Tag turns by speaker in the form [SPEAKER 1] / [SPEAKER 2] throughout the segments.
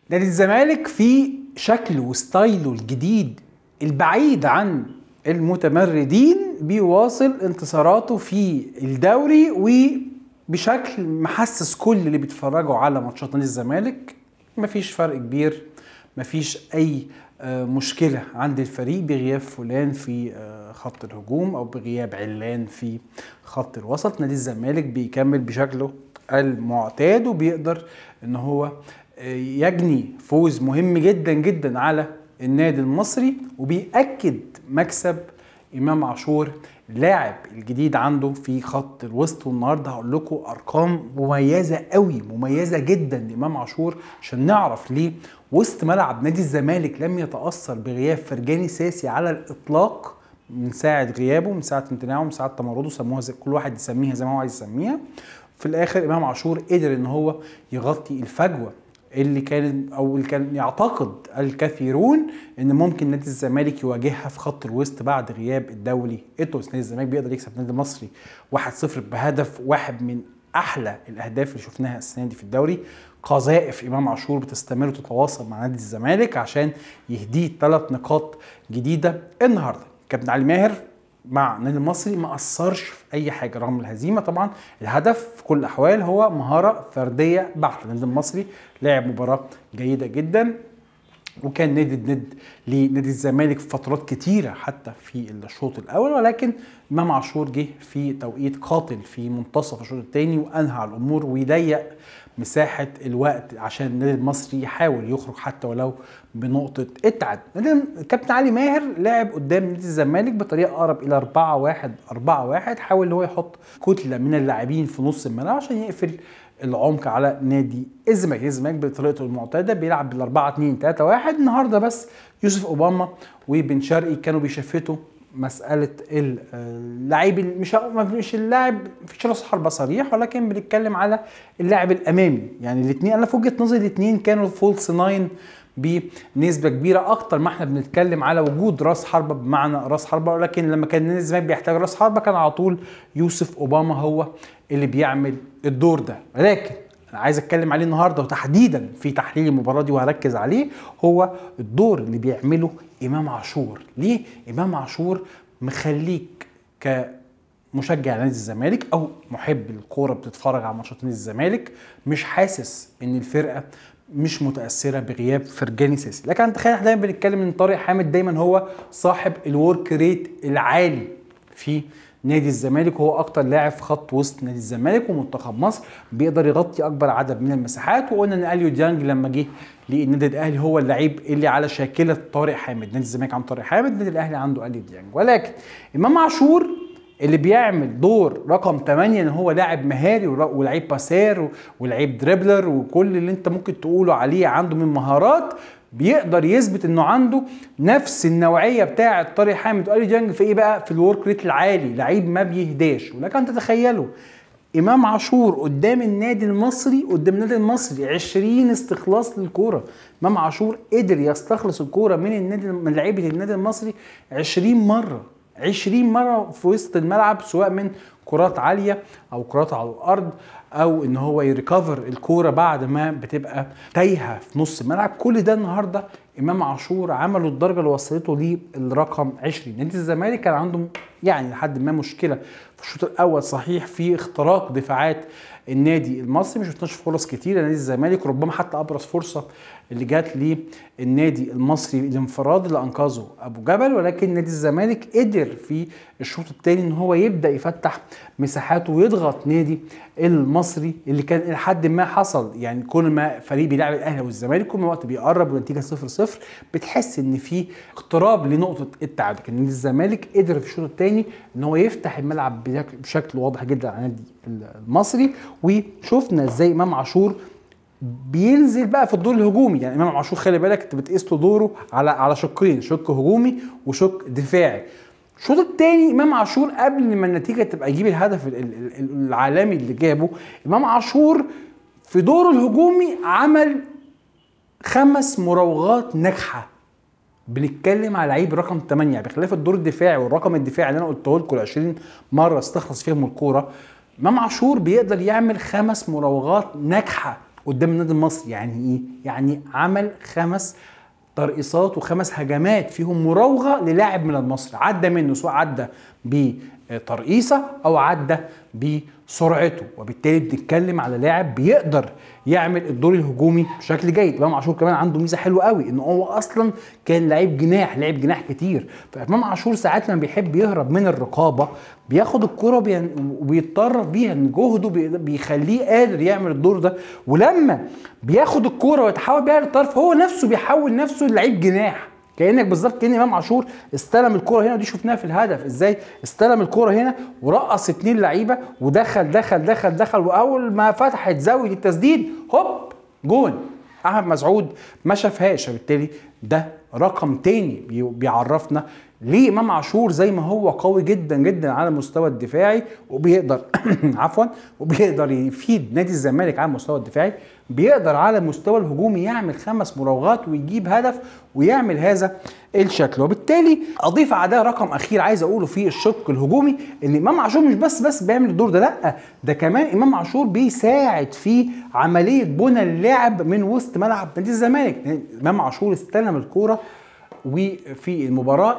[SPEAKER 1] نادي الزمالك في شكله وستايله الجديد البعيد عن المتمردين بيواصل انتصاراته في الدوري وبشكل محسس كل اللي بيتفرجوا على ماتشات نادي الزمالك مفيش فرق كبير مفيش اي آه، مشكله عند الفريق بغياب فلان في آه، خط الهجوم او بغياب علان في خط الوسط نادي الزمالك بيكمل بشكله المعتاد وبيقدر ان هو آه، يجني فوز مهم جدا جدا على النادي المصري وبيأكد مكسب امام عاشور اللاعب الجديد عنده في خط الوسط والنهارده هقول لكم ارقام مميزه قوي مميزه جدا لامام عاشور عشان نعرف ليه وسط ملعب نادي الزمالك لم يتاثر بغياب فرجاني ساسي على الاطلاق من ساعه غيابه من ساعه امتناعه من ساعه تمرده سموها زي كل واحد يسميها زي ما هو عايز يسميها في الاخر امام عاشور قدر ان هو يغطي الفجوه اللي كان او اللي كان يعتقد الكثيرون ان ممكن نادي الزمالك يواجهها في خط الوسط بعد غياب الدولي اتوس نادي الزمالك بيقدر يكسب النادي المصري 1-0 بهدف واحد من احلى الاهداف اللي شفناها السنه دي في الدوري قذائف امام عاشور بتستمر وتتواصل مع نادي الزمالك عشان يهديه ثلاث نقاط جديده النهارده كابتن علي ماهر مع النادي المصري ما اثرش في اي حاجه رغم الهزيمه طبعا الهدف في كل الاحوال هو مهاره فرديه بحته النادي المصري لعب مباراه جيده جدا وكان ند ند لنادي الزمالك في فترات كتيره حتى في الشوط الاول ولكن امام عاشور جه في توقيت قاتل في منتصف الشوط الثاني وانهى على الامور ويضيق مساحه الوقت عشان النادي المصري يحاول يخرج حتى ولو بنقطه اتعد كابتن علي ماهر لعب قدام نادي الزمالك بطريقه اقرب الى 4 1 4 1 حاول ان هو يحط كتله من اللاعبين في نص الملعب عشان يقفل العمق على نادي الزمالك الزمالك بطريقته المعتاده بيلعب بال 4 2 3 1 النهارده بس يوسف اوباما وبن شرقي كانوا بيشفتوا مساله اللعيب مش مش اللاعب مفيش راس حربه صريح ولكن بنتكلم على اللاعب الامامي يعني الاثنين انا في وجهه نظري الاثنين كانوا فولس ناين بنسبه كبيره اكتر ما احنا بنتكلم على وجود راس حربه بمعنى راس حربه ولكن لما كان نادي الزمالك بيحتاج راس حربه كان على طول يوسف اوباما هو اللي بيعمل الدور ده ولكن انا عايز اتكلم عليه النهارده وتحديدا في تحليل المباراه دي وهركز عليه هو الدور اللي بيعمله امام عاشور ليه امام عاشور مخليك كمشجع نادي الزمالك او محب الكوره بتتفرج على ماتشات نادي الزمالك مش حاسس ان الفرقه مش متاثره بغياب فرجاني ساسي لكن تخيل احنا دايما بنتكلم ان طارق حامد دايما هو صاحب الورك ريت العالي في نادي الزمالك وهو اكتر لاعب في خط وسط نادي الزمالك ومنتخب مصر بيقدر يغطي اكبر عدد من المساحات وقلنا ان اليو ديانج لما جه للنادي الاهلي هو اللعيب اللي على شاكله طارق حامد نادي الزمالك عنده طارق حامد النادي الاهلي عنده اليو ديانج ولكن امام عاشور اللي بيعمل دور رقم 8 ان هو لاعب مهاري ولعيب باسير ولعيب دريبلر وكل اللي انت ممكن تقوله عليه عنده من مهارات بيقدر يثبت انه عنده نفس النوعيه بتاعه طارق حامد والي جانج في ايه بقى في الورك ريت العالي لعيب ما بيهداش ولكن تتخيلوا امام عاشور قدام النادي المصري قدام النادي المصري 20 استخلاص للكوره امام عاشور قدر يستخلص الكوره من النادي من لعيبه النادي المصري 20 مره 20 مره في وسط الملعب سواء من كرات عاليه او كرات على الارض او ان هو يريكفر الكوره بعد ما بتبقى تايهه في نص الملعب كل ده النهارده امام عاشور عملوا الدرجه اللي وصلته للرقم 20 نادي الزمالك كان عنده يعني لحد ما مشكله في الشوط الاول صحيح في اختراق دفاعات النادي المصري مش شفناش فرص كتيره نادي الزمالك ربما حتى ابرز فرصه اللي جات للنادي المصري الانفراد اللي انقذه ابو جبل ولكن نادي الزمالك قدر في الشوط الثاني ان هو يبدا يفتح مساحاته ويضغط نادي المصري اللي كان الى حد ما حصل يعني كل ما فريق بيلعب الاهلي والزمالك كل ما الوقت بيقرب والنتيجه 0 0 بتحس ان في اقتراب لنقطه التعادل لكن نادي الزمالك قدر في الشوط الثاني ان هو يفتح الملعب بشكل واضح جدا على النادي المصري وشفنا ازاي امام عاشور بينزل بقى في الدور الهجومي يعني امام عاشور خلي بالك انت بتقيس له دوره على على شقين شق هجومي وشق دفاعي الشوط الثاني امام عاشور قبل ما النتيجه تبقى يجيب الهدف العالمي اللي جابه امام عاشور في دوره الهجومي عمل خمس مراوغات ناجحه بنتكلم على لعيب رقم 8 بخلاف الدور الدفاعي والرقم الدفاعي اللي انا قلته لكم 20 مره استخلص فيهم الكوره امام عاشور بيقدر يعمل خمس مراوغات ناجحه قدام النادي المصري يعني ايه يعني عمل خمس ترقيصات وخمس هجمات فيهم مراوغه للاعب من المصري عدى منه سواء عدى بترقيصه او عدى بسرعته وبالتالي بنتكلم على لاعب بيقدر يعمل الدور الهجومي بشكل جيد امام عاشور كمان عنده ميزه حلوه قوي ان هو اصلا كان لعيب جناح لعيب جناح كتير فامام عاشور ساعات لما بيحب يهرب من الرقابه بياخد الكره وبيتطرف بيها ان جهده بيخليه قادر يعمل الدور ده ولما بياخد الكره ويتحول بيها للطرف هو نفسه بيحول نفسه للعيب جناح كانك بالظبط كان امام عاشور استلم الكره هنا ودي شفناها في الهدف ازاي استلم الكره هنا ورقص اتنين لعيبه ودخل دخل دخل دخل واول ما فتحت زاويه التسديد هوب جون احمد مسعود ما شافهاش فبالتالي ده رقم تاني بيعرفنا ليه امام عاشور زي ما هو قوي جدا جدا على المستوى الدفاعي وبيقدر عفوا وبيقدر يفيد نادي الزمالك على المستوى الدفاعي بيقدر على المستوى الهجومي يعمل خمس مراوغات ويجيب هدف ويعمل هذا الشكل وبالتالي اضيف على ده رقم اخير عايز اقوله في الشق الهجومي ان امام عاشور مش بس بس بيعمل الدور ده لا ده كمان امام عاشور بيساعد في عمليه بنى اللعب من وسط ملعب نادي الزمالك امام عاشور استلم الكوره وفي المباراه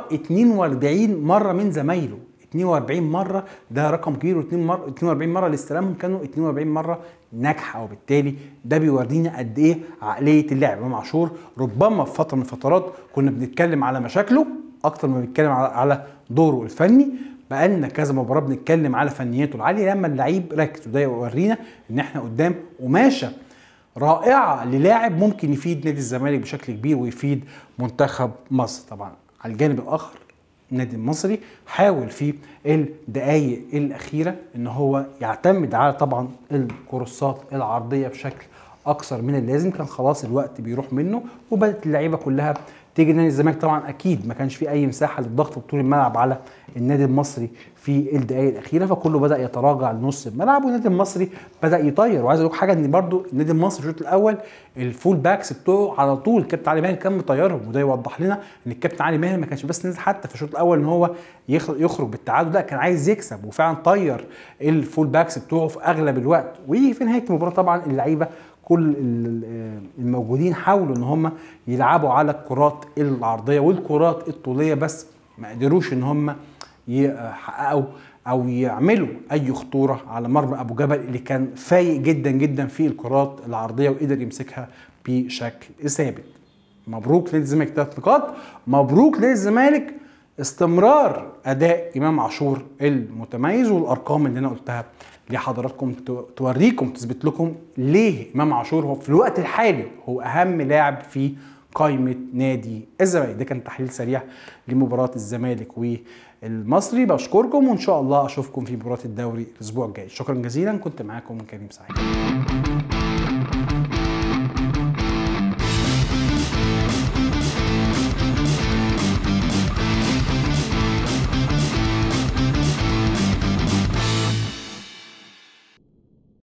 [SPEAKER 1] 42 مره من زمايله 42 مره ده رقم كبير و42 مره 42 مره اللي استلمهم كانوا 42 مره ناجحه وبالتالي ده بيورينا قد ايه عقليه اللاعب امام عاشور ربما في فتره من الفترات كنا بنتكلم على مشاكله اكتر ما بنتكلم على دوره الفني بقالنا كذا مباراه بنتكلم على فنياته العاليه لما اللعيب ركز وده يورينا ان احنا قدام قماشه رائعه للاعب ممكن يفيد نادي الزمالك بشكل كبير ويفيد منتخب مصر طبعا على الجانب الاخر النادي المصري حاول في الدقائق الاخيره ان هو يعتمد على طبعا الكورسات العرضيه بشكل اكثر من اللازم كان خلاص الوقت بيروح منه وبدات اللعيبه كلها تيجي نادي الزمالك طبعا اكيد ما كانش في اي مساحه للضغط بطول الملعب على النادي المصري في الدقائق الاخيره فكله بدا يتراجع لنص الملعب والنادي المصري بدا يطير وعايز اقول لك حاجه ان برده النادي المصري في الشوط الاول الفول باكس بتوعه على طول الكابتن علي ماهر كان مطيرهم وده يوضح لنا ان الكابتن علي ماهر ما كانش بس نزل حتى في الشوط الاول ان هو يخرج بالتعادل لا كان عايز يكسب وفعلا طير الفول باكس بتوعه في اغلب الوقت وفي نهايه المباراه طبعا اللعيبه كل الموجودين حاولوا ان هم يلعبوا على الكرات العرضيه والكرات الطوليه بس ما قدروش ان هم يحققوا او يعملوا اي خطوره على مرمى ابو جبل اللي كان فايق جدا جدا في الكرات العرضيه وقدر يمسكها بشكل ثابت مبروك لنادي الزمالك ثلاث نقاط مبروك لنادي الزمالك استمرار اداء امام عاشور المتميز والارقام اللي انا قلتها لحضراتكم توريكم تثبت لكم ليه امام عاشور هو في الوقت الحالي هو اهم لاعب في قائمه نادي الزمالك ده كان تحليل سريع لمباراه الزمالك والمصري بشكركم وان شاء الله اشوفكم في مباراه الدوري الاسبوع الجاي شكرا جزيلا كنت معاكم كريم سعيد